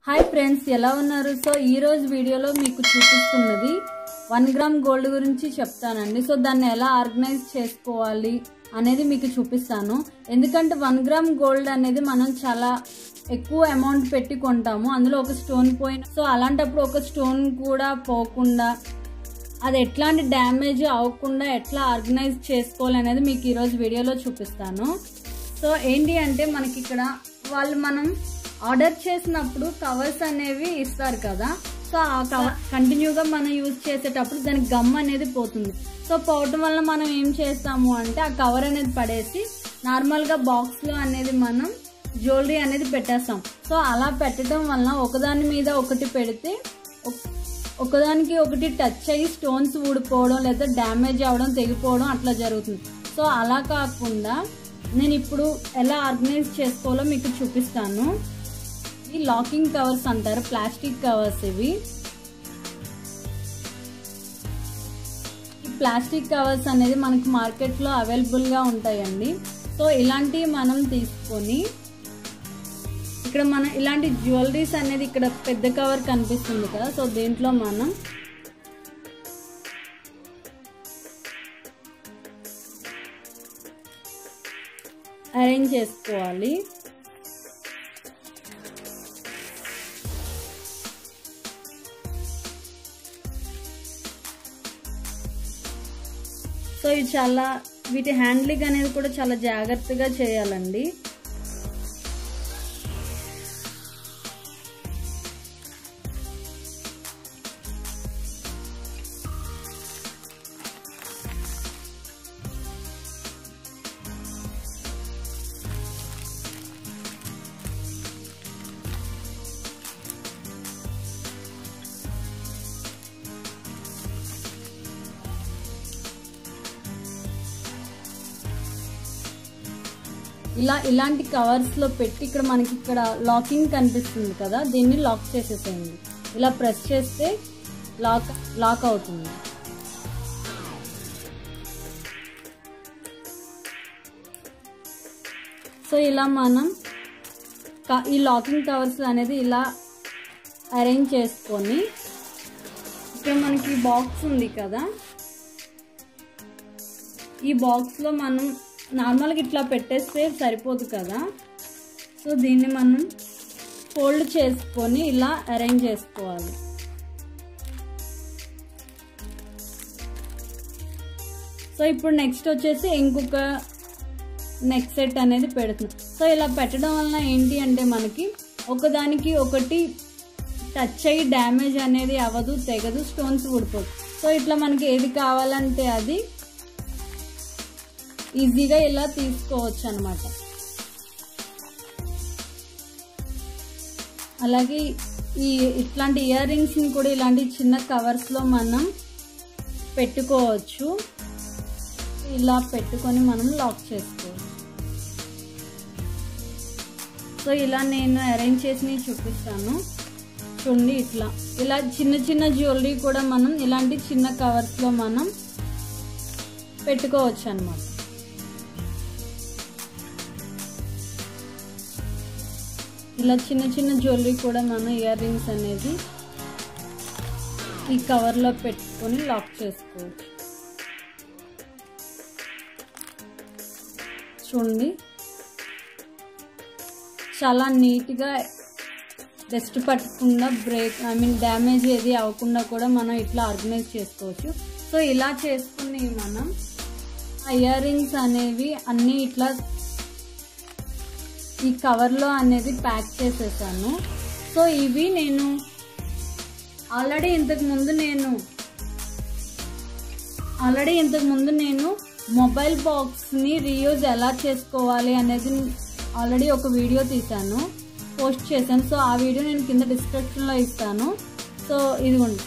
hi friends ఎలా ఉన్నారు so ఈ రోజు వీడియోలో మీకు చూపిస్తున్నది వన్ గ్రామ్ గోల్డ్ గురించి చెప్తానండి సో దాన్ని ఎలా ఆర్గనైజ్ చేసుకోవాలి అనేది మీకు చూపిస్తాను ఎందుకంటే వన్ గ్రామ్ గోల్డ్ అనేది మనం చాలా ఎక్కువ అమౌంట్ పెట్టి కొంటాము అందులో ఒక స్టోన్ పోయిన సో అలాంటప్పుడు ఒక స్టోన్ కూడా పోకుండా అది ఎట్లాంటి డ్యామేజ్ అవ్వకుండా ఎట్లా ఆర్గనైజ్ చేసుకోవాలి అనేది మీకు ఈరోజు వీడియోలో చూపిస్తాను సో ఏంటి అంటే మనకి ఇక్కడ వాళ్ళు మనం ఆర్డర్ చేసినప్పుడు కవర్స్ అనేవి ఇస్తారు కదా సో ఆ కవర్ కంటిన్యూగా మనం యూజ్ చేసేటప్పుడు దానికి గమ్ అనేది పోతుంది సో పోవటం వల్ల మనం ఏం చేస్తాము అంటే ఆ కవర్ అనేది పడేసి నార్మల్గా బాక్స్లో అనేది మనం జ్యువెలరీ అనేది పెట్టేస్తాం సో అలా పెట్టడం వల్ల ఒకదాని మీద ఒకటి పెడితే ఒక- ఒకదానికి ఒకటి టచ్ అయ్యి స్టోన్స్ ఊడిపోవడం లేదా డ్యామేజ్ అవ్వడం తెగిపోవడం అట్లా జరుగుతుంది సో అలా కాకుండా నేను ఇప్పుడు ఎలా ఆర్గనైజ్ చేసుకోవాలో మీకు చూపిస్తాను ఈ లాకింగ్ కవర్స్ అంటారు ప్లాస్టిక్ కవర్స్ ఇవి ఈ ప్లాస్టిక్ కవర్స్ అనేది మనకి మార్కెట్లో అవైలబుల్గా ఉంటాయండి సో ఇలాంటివి మనం తీసుకొని ఇక్కడ మనం ఇలాంటి జ్యువెలరీస్ అనేది ఇక్కడ పెద్ద కవర్ కనిపిస్తుంది కదా సో దీంట్లో మనం అరేంజ్ చేసుకోవాలి సో ఇది చాలా వీటి హ్యాండ్లింగ్ అనేది కూడా చాలా జాగ్రత్తగా చేయాలండి ఇలా ఇలాంటి కవర్స్ లో పెట్టి ఇక్కడ మనకి ఇక్కడ లాకింగ్ కనిపిస్తుంది కదా దీన్ని లాక్ చేసేసేయండి ఇలా ప్రెస్ చేస్తే లాక్ లాక్ అవుతుంది సో ఇలా మనం క- ఈ లాకింగ్ కవర్స్ అనేది ఇలా అరేంజ్ చేసుకొని ఇక్కడ మనకి బాక్స్ ఉంది కదా ఈ బాక్స్లో మనం నార్మల్గా ఇట్లా పెట్టేస్తే సరిపోదు కదా సో దీన్ని మనం ఫోల్డ్ చేసుకొని ఇలా అరేంజ్ చేసుకోవాలి సో ఇప్పుడు నెక్స్ట్ వచ్చేసి ఇంకొక నెక్ సెట్ అనేది పెడుతుంది సో ఇలా పెట్టడం వలన ఏంటి అంటే మనకి ఒకదానికి ఒకటి టచ్ అయ్యి డ్యామేజ్ అనేది అవ్వదు తెగదు స్టోన్స్ ఊడిపోదు సో ఇట్లా మనకి ఏది కావాలంటే అది ఈజీగా ఇలా తీసుకోవచ్చు అనమాట అలాగే ఈ ఇట్లాంటి ఇయర్ రింగ్స్ని కూడా ఇలాంటి చిన్న కవర్స్లో మనం పెట్టుకోవచ్చు ఇలా పెట్టుకొని మనం లాక్ చేసుకోవచ్చు సో ఇలా నేను అరేంజ్ చేసి చూపిస్తాను చూడండి ఇట్లా ఇలా చిన్న చిన్న జ్యువెలరీ కూడా మనం ఇలాంటి చిన్న కవర్స్లో మనం పెట్టుకోవచ్చు అనమాట ఇలా చిన్న చిన్న జ్యువెలరీ కూడా మనం ఇయర్ రింగ్స్ అనేది ఈ కవర్లో పెట్టుకొని లాక్ చేసుకోవచ్చు చూడండి చాలా నీట్గా డస్ట్ పట్టకుండా బ్రేక్ ఐ మీన్ డ్యామేజ్ ఏది అవ్వకుండా కూడా మనం ఇట్లా ఆర్గనైజ్ చేసుకోవచ్చు సో ఇలా చేసుకుని మనం ఆ ఇయర్ రింగ్స్ అనేవి అన్నీ ఇట్లా ఈ కవర్లో అనేది ప్యాక్ చేసేసాను సో ఇవి నేను ఆల్రెడీ ఇంతకు ముందు నేను ఆల్రెడీ ఇంతకు ముందు నేను మొబైల్ బాక్స్ని రీయూజ్ ఎలా చేసుకోవాలి అనేది ఆల్రెడీ ఒక వీడియో తీశాను పోస్ట్ చేశాను సో ఆ వీడియో నేను కింద డిస్క్రిప్షన్లో ఇస్తాను సో ఇదిగోండి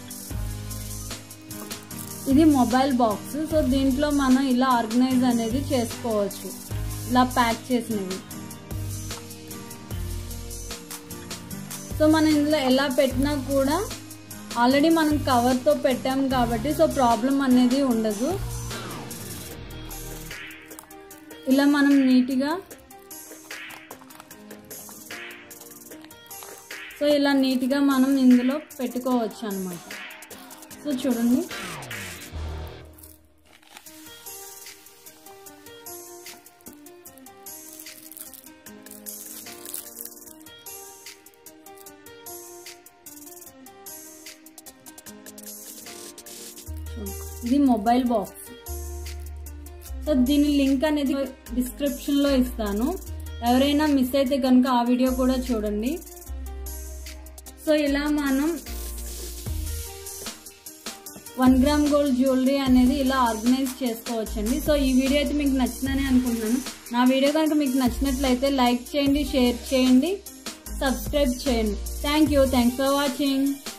ఇది మొబైల్ బాక్స్ సో దీంట్లో మనం ఇలా ఆర్గనైజ్ అనేది చేసుకోవచ్చు ఇలా ప్యాక్ చేసినవి సో మనం ఇందులో ఎలా పెట్టినా కూడా ఆల్రెడీ మనం కవర్తో పెట్టాం కాబట్టి సో ప్రాబ్లం అనేది ఉండదు ఇలా మనం నీట్గా సో సో ఇలా నీట్గా మనం ఇందులో పెట్టుకోవచ్చు అనమాట సో చూడండి ఇది మొబైల్ బాక్స్ సో దీని లింక్ అనేది డిస్క్రిప్షన్లో ఇస్తాను ఎవరైనా మిస్ అయితే కనుక ఆ వీడియో కూడా చూడండి సో ఇలా మనం వన్ గ్రామ్ గోల్డ్ జ్యువెలరీ అనేది ఇలా ఆర్గనైజ్ చేసుకోవచ్చండి సో ఈ వీడియో అయితే మీకు నచ్చిందని అనుకుంటున్నాను నా వీడియో కనుక మీకు నచ్చినట్లయితే లైక్ చేయండి షేర్ చేయండి సబ్స్క్రైబ్ చేయండి thank you thanks for watching